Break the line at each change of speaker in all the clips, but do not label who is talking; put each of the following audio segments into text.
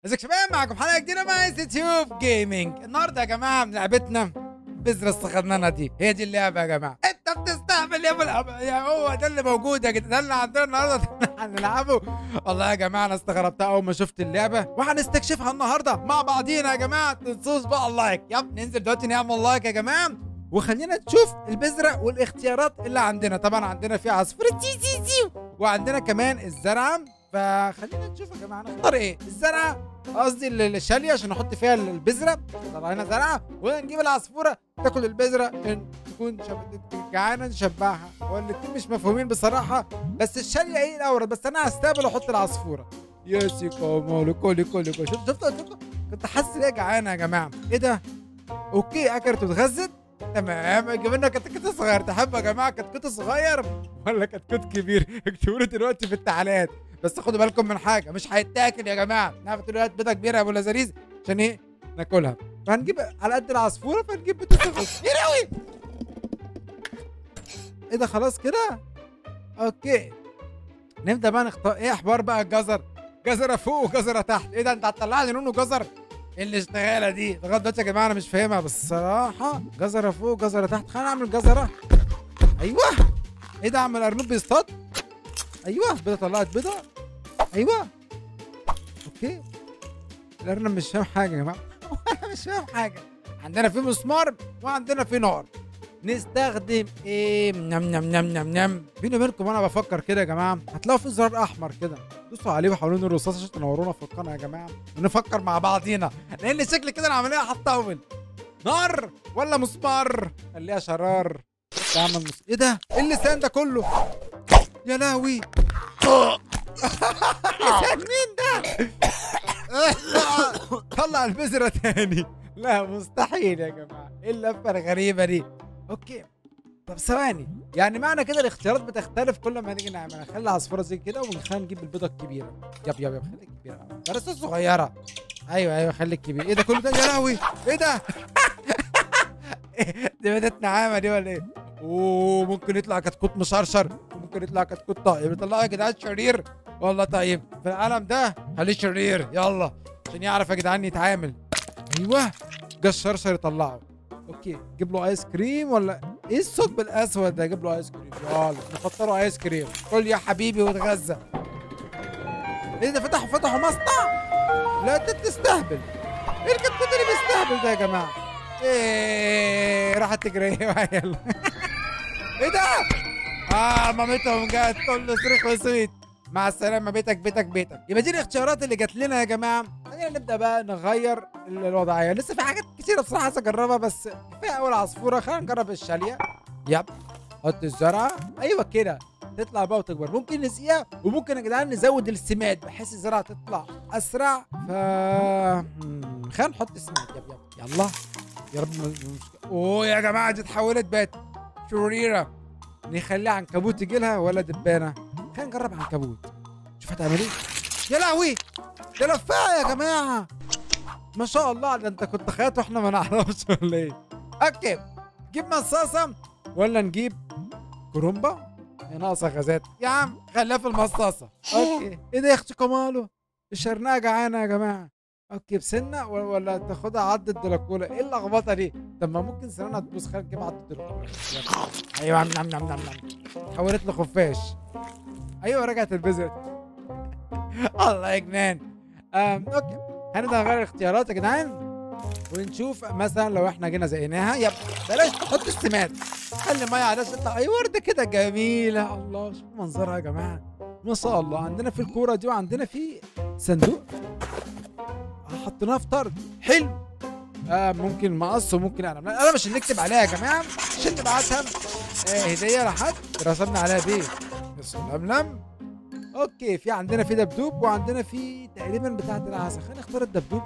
ازيك يا شباب معكم حلقه جديده مع يوتيوب جيمنج النهارده يا جماعه لعبتنا بذرة الصغننه دي هي دي اللعبه يا جماعه انت بتستهبل يا ابو الأب- يا هو ده اللي موجود يا جدعان ده اللي عندنا النهارده هنلعبه والله يا جماعه انا استغربتها اول ما شفت اللعبه وهنستكشفها النهارده مع بعضينا يا جماعه تنسوش بقى اللايك يلا ننزل دلوقتي نعمل لايك يا جماعه وخلينا نشوف البذره والاختيارات اللي عندنا طبعا عندنا في عصفوره تي تي تي وعندنا كمان الزرعه فخلينا نشوف يا جماعه نختار ايه الزرعه قصدي ال- الشاليه عشان نحط فيها البذره طلع لنا زرعه ونجيب العصفوره تاكل البذره عشان تكون شب... جعانه نشبعها هو الاتنين مش مفهومين بصراحه بس الشاليه ايه الاورد بس انا هستقبل واحط العصفوره يا سيكا مالو كولي كولي كولي شفت شفت قلت لكم كنت حاسس ان هي جعانه يا جماعه ايه ده اوكي اكلت واتغذت تمام جيب لنا كتكوت صغير تحب يا جماعه كتكوت صغير ولا كتكوت كبير اكتبوا لي دلوقتي في التعليقات بس خدوا بالكم من حاجه مش هيتاكل يا جماعه نعرف دلوقتي بيضه كبيره يا ابو لذيذ عشان ايه ناكلها فهنجيب على قد العصفوره فنجيب بيضه صغير كتير قوي ايه ده خلاص كده اوكي نبدا بقى نختار ايه احبار بقى الجزر جزره فوق وجزره تحت ايه ده انت هتطلع لي لونه جزر ايه الاشتغاله دي لغايه دلوقتي يا جماعه انا مش فاهمها بس الصراحه جزره فوق وجزره تحت خلينا نعمل جزره ايوه ايه ده عم الارنب بيصطاد ايوه بيضه طلعت بيضه ايوه اوكي الارنب مش فاهم حاجه يا جماعه انا مش فاهم حاجه عندنا في مسمار وعندنا في نار نستخدم ايه نم نم نم نم نم بيني وبينكم وانا بفكر كده يا جماعه هتلاقوا في زرار احمر كده دوسوا عليه وحاولوا الرصاص عشان تنورونا في القناه يا جماعه ونفكر مع بعضينا لان شكل كده العمليه هتطول نار ولا مسمار خليها شرار تعمل مس... ايه ده ايه اللسان ده كله يا لهوي لسان مين ده طلع البذرة تاني لا مستحيل يا جماعة ايه اللفة الغريبة دي اوكي طب ثواني يعني معنى كده الاختيارات بتختلف كل ما نيجي نعمل نخلي العصفورة زي كده ونخلي نجيب البيضة الكبيرة يب يب يب خلي الكبيرة بس الصغيرة ايوه ايوه خلي الكبير ايه ده كله ده يا لهوي ايه ده إيه؟ دي بيضة نعامة دي ولا ايه اوه ممكن يطلع كتكوت مشرشر وممكن يطلع كتكوت طيب يطلع يا جدعان شرير والله طيب في العالم ده خليه شرير يلا عشان يعرف يا جدعان يتعامل ايوه جه الشرشر يطلعه اوكي جيب له ايس كريم ولا ايه الثقب الاسود ده جيب له ايس كريم يلا نفطره ايس كريم كل يا حبيبي واتغذى ايه ده فتحوا فتحوا مصنع لا انت تستهبل ايه الكتكوت اللي بيستهبل ده يا جماعه ايه راحت تجري يلا ايه ده اه مامتهم جت تقول له صريخ وسويت مع السلامه بيتك بيتك بيتك يبقى دي الاختيارات اللي جات لنا يا جماعه خلينا نبدا بقى نغير ال- الوضعيه لسه في حاجات كتيره بصراحه عايز اجربها بس كفايه اول عصفوره خلينا نجرب الشاليه يب حط الزرعه ايوه كده تطلع بقى وتكبر ممكن نسقيها وممكن يا جدعان نزود السماد بحيث الزرعه تطلع اسرع ف مم، خلينا نحط سماد يب يب يلا يا رب ما- مش- اوه يا جماعه دي اتحولت بقت شريره نخليها عنكبوت يجي لها ولا دبانه خلينا نجرب عنكبوت شوف هتعمل ايه يا لهوي ده لفاعه يا جماعه ما شاء الله ده انت كنت خياط واحنا ما نعرفش ولا ايه اوكي نجيب مصاصه ولا نجيب كرومبا يا ناقصه غازات يا عم خليها في المصاصه اوكي ايه ده يا اختي كماله الشرنقه جعانه يا جماعه اوكي بسنه و- ولا تاخدها عض الدلاكولا ايه اللخبطه دي طب ما ممكن سنانها تبوظ خلينا نجيب عض الدلاكولا يلا. ايوه نعم نعم نعم نعم تحولت لخفاش ايوه رجعت البذرة الله يا جنان أم اوكي هنبدا نغير الاختيارات يا جدعان ونشوف مثلا لو احنا جينا زقيناها يب بلاش تحط السماد خلي ميه عليها تطلع اي ورده كده جميله الله شوف منظرها يا جماعه ما شاء الله عندنا في الكوره دي وعندنا في صندوق حطيناها في طرد حلو آه ممكن مقص وممن قلم لا، قلم عشان نكتب عليها يا جماعه عشان نبعتها آه هديه لحد رسمنا عليها بيه يا سلام لم اوكي في عندنا في دبدوب وعندنا في تقريبا بتاعه العسل خلينا نختار الدبدوب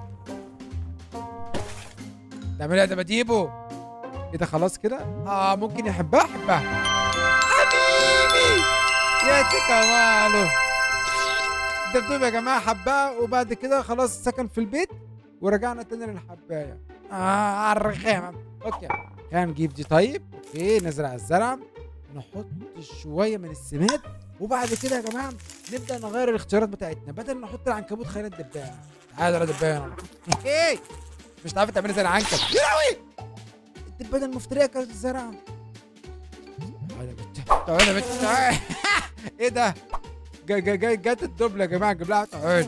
تعمل ايه يا دباديبو ايه ده خلاص كده اه ممكن يحبها احبها حبيبي يا كماله الدبدوب يا جماعه حبها وبعد كده خلاص سكن في البيت ورجعنا تاني للحبايه اه على الرخامه اوكي خلينا نجيب دي طيب اوكي نزرع الزرع نحط شويه من السماد وبعد كده يا جماعه نبدا نغير الاختيارات بتاعتنا بدل ما نحط العنكبوت خلينا الدبانه تعالى يا دبانه ايه مش عارفه تعملي زي العنكب يا لهوي الدبانه المفتريه كانت الزرعه تعالى يا بت تعالى يا بت تعالى ايه ده جاي جاي جاي جت الدبله يا جماعه نجيب لها تعالى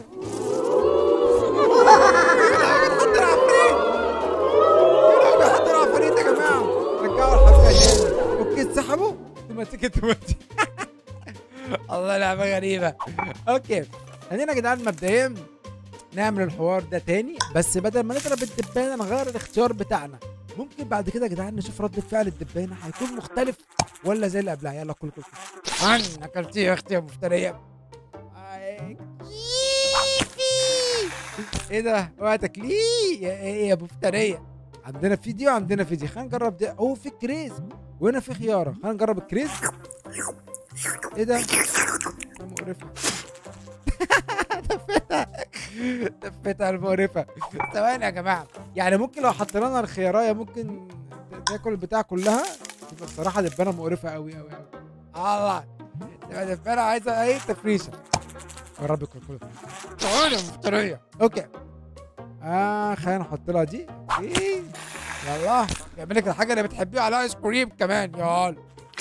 بتحط العفريت يا لهوي بيحط العفريت يا جماعه رجعوا الحبكه تاني اوكي اتسحبوا ثم تيكت تودي الله لعبه غريبه اوكي خلينا يا جدعان مبدئيا نعمل الحوار ده تاني بس بدل ما نضرب الدبانه نغير الاختيار بتاعنا ممكن بعد كده يا جدعان نشوف رد فعل الدبانه هيكون مختلف ولا زي اللي قبلها يلا كل كل كل عن اكلتيه يا اختي يا مفتريه آي، ايه ده اوعى تاكليه يا ايه يا مفتريه عندنا في دي وعندنا في دي خلينا نجرب دي اوه في كريز وهنا في خياره خلينا نجرب الكريز ايه ده ده مقرفه دفتها دفتها المقرفه ثواني يا جماعه يعني ممكن لو حطينا لنا الخيارية ممكن ت- تاكل البتاع كلها تبقى الصراحه دبانه مقرفه قوي قوي قوي الله تبقى دبانه عايزه اي تفريشه جربي كل كل تعالي يا مفتريه اوكي اه خلينا نحط لها دي اوكي يلا جايب لك الحاجه اللي بتحبيها على ايس كريم كمان يلا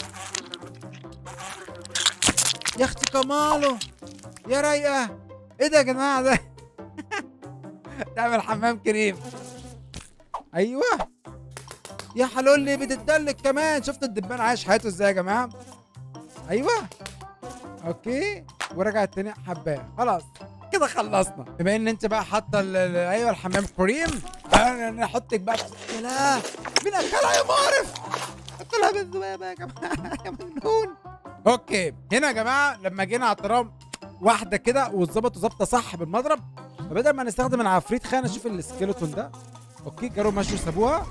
يا اختي كمالو يا رايقه ايه ده يا جماعه ده تعمل حمام كريم ايوه يا حلولي بتتدلك كمان شفت الدبان عايش حياته ازاي يا جماعه ايوه اوكي ورجعت تاني حبايه خلاص كده خلصنا بما ان انت بقى حاطه ال- ال- ايوه الحمام كريم انا نحطك بقى في- يا لا مين اكلها يا مقرف اكلها بالذبابه يا جماعه يا مجنون اوكي هنا يا جماعه لما جينا على الترام واحده كده واتظبطوا ظبطه صح بالمضرب فبدل ما نستخدم العفريت خلينا نشوف السكيلتون ده اوكي جروا مشوا سابوها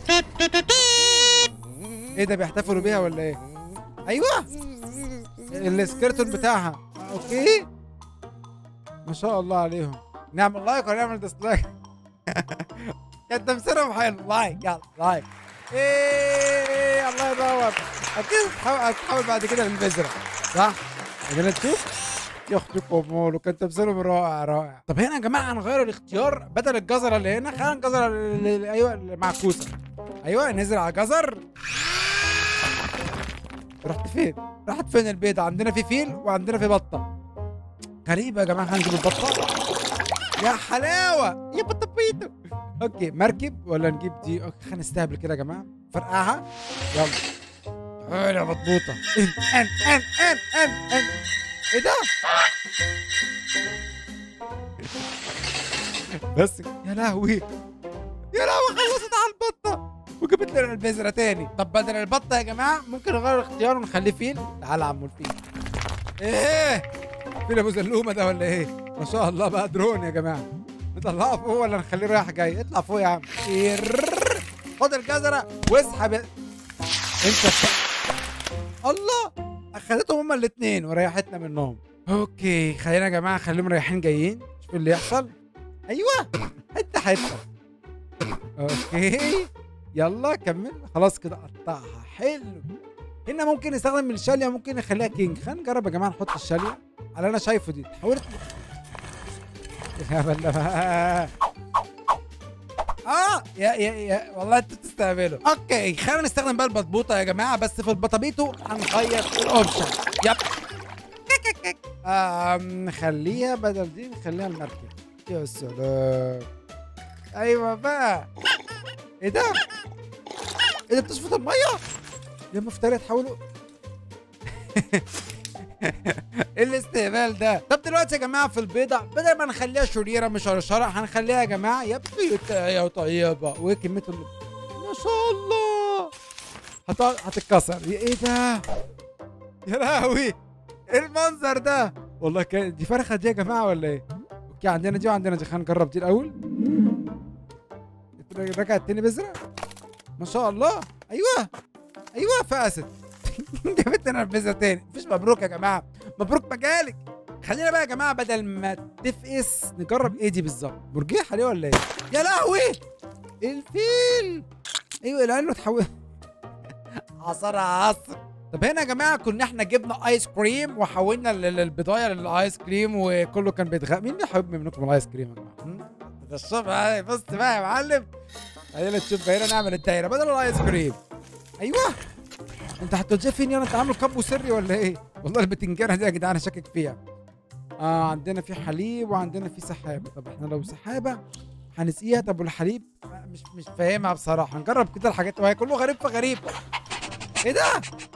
ايه ده بيحتفلوا بيها ولا ايه ايوه السكيلتون بتاعها اوكي ما شاء الله عليهم نعمل لايك ولا نعمل ديسلايك كان تمثيلهم حلو لايك يلا لايك ايه الله ينور اكيد هتحاول هتحاول بعد كده للبذره صح؟ خلينا نشوف يا اختي كمال وكان تمثيلهم رائع رائع طب هنا يا جماعه هنغير الاختيار بدل الجزره اللي هنا خلينا الجزره اللي اللي- ايوه المعكوسه ايوه نزل على جزر رحت فين؟ راحت فين البيضة؟ عندنا في فيل وعندنا في بطة غريبة يا جماعة خلينا نجيب البطة يا حلاوة يا بطة بيتو اوكي مركب ولا نجيب دي؟ اوكي خلينا نستهبل كده يا جماعة فرقعها يلا تعالى يا مضبوطة ان ان ان ان ان ان ايه ده؟ بس يا لهوي يا لهوي خلصت على البطة وجبت لنا البذرة تاني طب بدل البطة يا جماعة ممكن نغير الاختيار ونخليه فيل تعالى يا عمو الفيل ايه فيل ابو زلومة ده ولا ايه ما شاء الله بقى درون يا جماعة نطلعه فوق ولا نخليه رايح جاي اطلع فوق يا عم إيررر. خد الجزرة واسحب يا- انت ف... الله اخدتهم هما الاثنين وريحتنا منهم اوكي خلينا يا جماعه خليهم رايحين جايين شوف اللي يحصل ايوه حته حته اوكي يلا كمل خلاص كده قطعها حلو هنا ممكن نستخدم الشاليه ممكن نخليها كينج خلينا نجرب يا جماعه نحط الشاليه على اللي انا شايفه دي حاولت يا بلا بقى. اه يا يا يا والله انتوا تستهبلوا اوكي خلينا نستخدم بقى البطبوطه يا جماعه بس في البطابيطو هنغير الاوبشن يب آم نخليها بدل دي نخليها المركب يا سلام ايوه بقى ايه ده؟ ايه ده بتشفط الميه؟ يا مفتري تحاولوا ايه الاستهبال ده؟ طب دلوقتي يا جماعه في البيضه بدل ما نخليها شريره مش شرشره هنخليها يا جماعه يا بيضه يا طيبه وايه كميه ال- ما شاء الله هتقعد هتتكسر ايه ده؟ يا لهوي ايه المنظر ده؟ والله كان دي فرخه دي يا جماعه ولا ايه؟ اوكي عندنا دي وعندنا دي خلينا نجرب دي الاول رجعت تاني بذره ما شاء الله ايوه ايوه فقست جابت لنا البذره تاني مفيش مبروك يا جماعه مبروك مجالك خلينا بقى يا جماعه بدل ما تفقس نجرب ايه دي بالظبط مرجيح عليه ولا ايه يا لهوي الفيل ايوه لانه اتحول عصر عصر طب هنا يا جماعه كنا احنا جبنا ايس كريم وحولنا ال- ال- البضايه للايس كريم وكله كان بيتغ مين بيحب منكم الايس كريم يا جماعه؟ هم؟ ده الصبح هاي بص بقى يا معلم خلينا نشوف هنا نعمل الدايره بدل الايس كريم ايوه انت هتوجه فين يلا انت عامل كابو سري ولا ايه والله البتنجانه دي يا جدعان انا شاكك فيها اه عندنا في حليب وعندنا في سحابه طب احنا لو سحابه هنسقيها طب والحليب آه، مش مش فاهمها بصراحه نجرب كده الحاجات وهي كله غريب في غريب ايه ده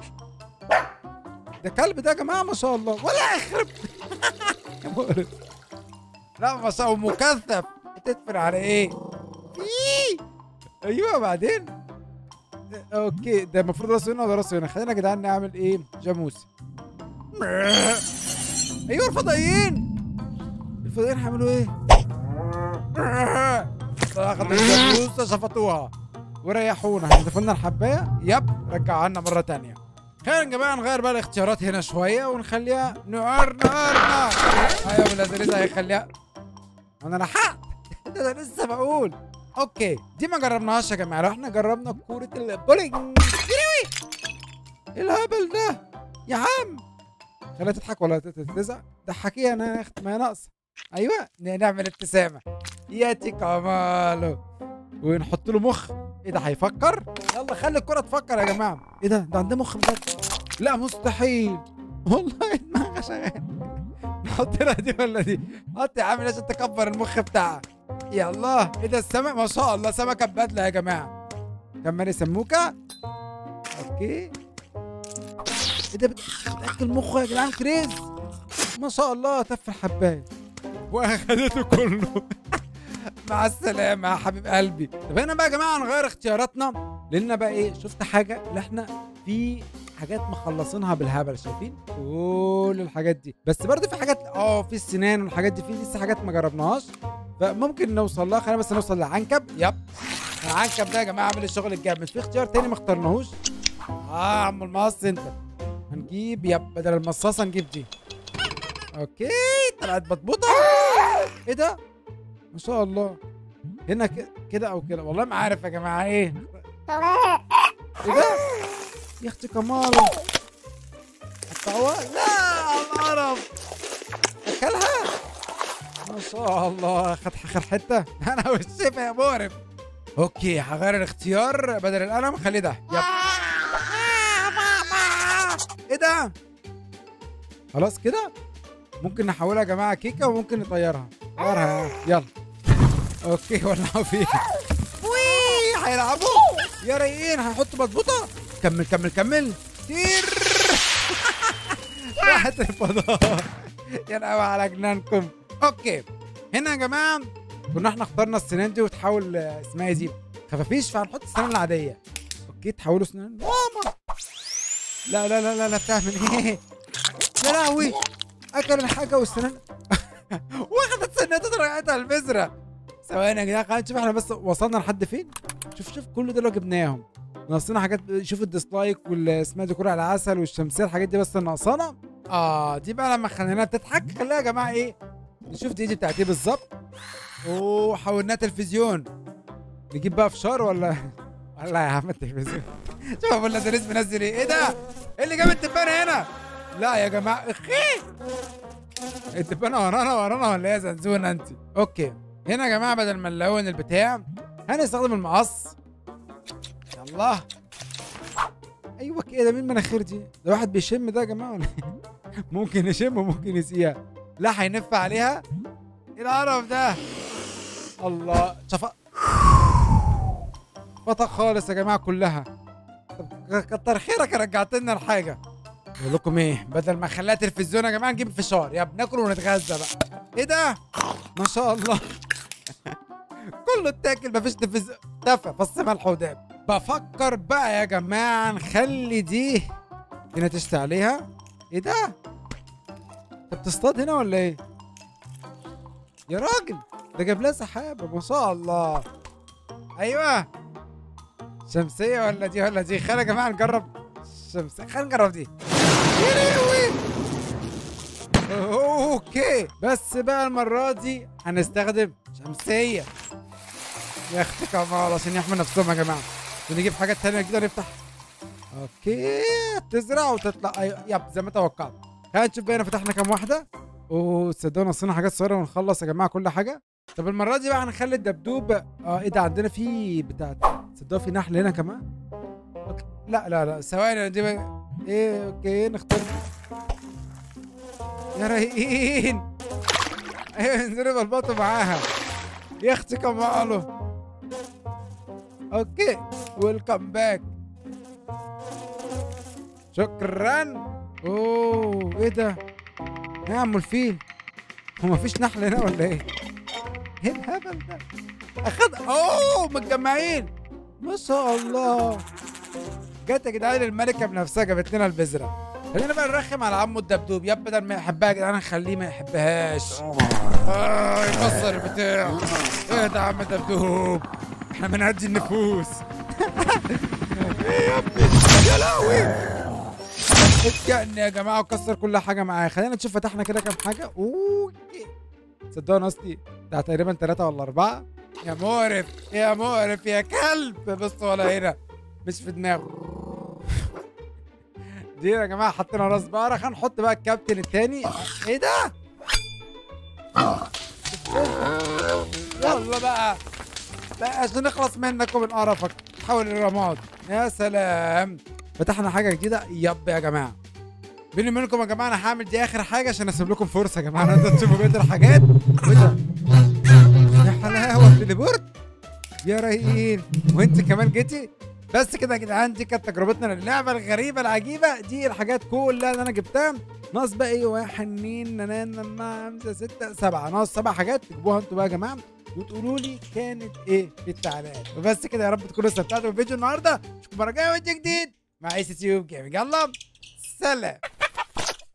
ده كلب ده يا جماعه ما شاء الله ولا يخرب يا مقرف لا ما شاء الله مكثف بتدفن على ايه إيه؟ ايوه بعدين اوكي ده المفروض راسه هنا ولا راسه هنا خلينا يا جدعان نعمل ايه جاموسي ايوه الفضائيين الفضائيين هيعملوا ايه اخذوا الجاموسه شفطوها وريحونا هيضيفوا لنا الحبايه يب رجعها لنا مره تانية خلينا يا جماعه نغير بقى الاختيارات هنا شويه ونخليها نار نار نار ايوه بالازريزه هيخليها انا لحقت ده انا لسه بقول اوكي دي ما جربناهاش يا جماعه لو احنا جربنا كوره البولينج يروي. ايه الهبل ده يا عم خليها تضحك ولا تزعق ضحكيها انا يا اخت ما هي ناقصه ايوه ن- نعمل ابتسامه ياتي كماله ونحط له مخ ايه ده هيفكر يلا خلي الكره تفكر يا جماعه ايه ده ده عنده مخ بجد لا مستحيل والله دماغها شغال نحط لها دي ولا دي حط يا عم عشان تكبر المخ بتاعها يلا ايه ده السمك ما شاء الله سمكه بدله يا جماعه كمان سموكه اوكي ايه ده بت- بتاكل مخه يا جدعان كريز ما شاء الله تف الحبايه واخدته كله مع السلامه يا حبيب قلبي طب هنا بقى يا جماعه نغير اختياراتنا لان بقى ايه شفت حاجه اللي احنا في حاجات مخلصينها بالهبل شايفين كل الحاجات دي بس برضه في حاجات اه في السنان والحاجات دي في لسه حاجات ما جربناهاش فممكن نوصل لها خلينا بس نوصل للعنكب يب العنكب ده يا جماعه عامل الشغل الجامد في اختيار تاني ما اخترناهوش اه يا عم المقص انت هنجيب يب بدل المصاصه نجيب دي اوكي طلعت مضبوطه ايه ده ما شاء الله هنا ك- كده او كده والله ما عارف يا جماعه ايه ايه ده يا اختي كماله قطعوها لا القرف اكلها ما شاء الله خد اخر حته انا والشفا يا مقرف اوكي هغير الاختيار بدل القلم خليه ده يب ايه ده خلاص كده ممكن نحولها يا جماعه كيكه وممكن نطيرها طيرها يلا اوكي ولعوا فيها وي هيلعبوا يا رايقين هنحط مضبوطه كمل كمل كمل طير راحت الفضاء يا لهوي على جنانكم اوكي هنا يا جماعه كنا احنا اخترنا السنان دي وتحول آه، اسمها إيه دي خفافيش فهنحط السنان العاديه اوكي تحولوا سنان ماما لا لا لا لا لا بتعمل ايه يا لهوي اكل الحاجه والسنان واخدت سنته رجعتها البذره ثواني يا جدعان خلينا نشوف احنا بس وصلنا لحد فين شوف شوف كل دول جبناهم ناقصنا حاجات شوف الديسلايك والاسمها دي كرة على العسل والشمسيه الحاجات دي بس اللي ناقصانا اه دي بقى لما خليناها بتضحك خليها يا جماعه ايه نشوف دي دي بتاعت ايه بالظبط اوه حولناها تلفزيون نجيب بقى فشار ولا ولا يا عم التلفزيون شوف ابو اللذيذ منزل ايه ايه ده ايه اللي جاب التبانه هنا لا يا جماعه اخي التبانه ورانا ورانا ولا ايه يا زنزونه انت اوكي هنا يا جماعه بدل ما نلون البتاع هنستخدم المقص يلا ايوه كده مين مناخير دي ده واحد بيشم ده يا جماعه ولا إيه؟ ممكن يشم وممكن يسقيها لا هينف عليها ايه القرف ده الله شفا بطق خالص يا جماعه كلها طب كتر خيرك رجعت لنا الحاجه بقول لكم ايه بدل ما نخليها تلفزيون يا جماعه نجيب فشار يا بناكل ونتغذى بقى ايه ده ما شاء الله كله اتاكل مفيش تلفزيون تفه فص ملح وداب بفكر بقى يا جماعه نخلي دي هنا تشتي عليها ايه ده انت بتصطاد هنا ولا ايه يا راجل ده جاب لها سحابه ما شاء الله ايوه شمسيه ولا دي ولا دي خلينا يا جماعه نجرب شمسيه خلينا نجرب دي يا لهوي. اوكي بس بقى المره دي هنستخدم شمسيه يا اختي كمال عشان يحموا نفسهم يا جماعه ونجيب حاجات تانية كده نفتح اوكي تزرع وتطلع أيوة. يب زي ما توقعت خلينا نشوف بقى فتحنا كام واحده اوه تصدقوا ناقصنا حاجات صغيره ونخلص يا جماعه كل حاجه طب المره دي بقى هنخلي الدبدوب اه ايه ده عندنا في بتاع تصدقوا في نحل هنا كمان أوكي. لا لا لا ثواني دي بقى ايه اوكي نختار يا رايقين ايوه انزلوا بلبطوا معاها يا اختي كمالو اوكي ويلكم باك شكرا اوه ايه ده يا عم الفيل هو مفيش نحل هنا ولا ايه ايه الهبل ده اخد اوه متجمعين ما شاء الله جت يا جدعان الملكه بنفسها جابت لنا البذره خلينا بقى نرخم على عمو الدبدوب يا بدل ما يحبها يا جدعان نخليه ما يحبهاش اه يكسر البتاع ايه ده يا عم الدبدوب احنا بنهدي النفوس ايه يا ابني يا لهوي اتجن يا جماعه وكسر كل حاجه معايا خلينا نشوف فتحنا كده كام حاجه اوه صدقوا ناصتي ده تقريبا ثلاثة ولا أربعة يا مقرف يا مقرف يا كلب بص ولا هنا مش في دماغه دي يا جماعة حطينا راس بقرة خلينا نحط بقى الكابتن التاني ايه ده؟ يلا بقى بقى عشان نخلص منك ومن قرفك تحول الرماد يا سلام فتحنا حاجة جديدة يب يا جماعة بيني وبينكم يا جماعة أنا هعمل دي آخر حاجة عشان أسيب لكم فرصة يا جماعة إن أنتوا تشوفوا بقية الحاجات وإيه ده؟ يا حلاوة التليبورت يا رايقين وأنت كمان جيتي بس كده يا جدعان دي كانت تجربتنا للعبة الغريبة العجيبة دي الحاجات كلها اللي أنا جبتها ناقص بقى إيه واحد اتنين نانان خمسة ستة سبعة ناقص سبع حاجات تجيبوها أنتوا بقى يا جماعة وتقولوا لي كانت إيه في التعليقات وبس كده يا رب تكونوا استمتعتوا بالفيديو النهاردة اشوفكم مرة جاية فيديو جديد مع اي سي تيوب جيمنج يلا سلام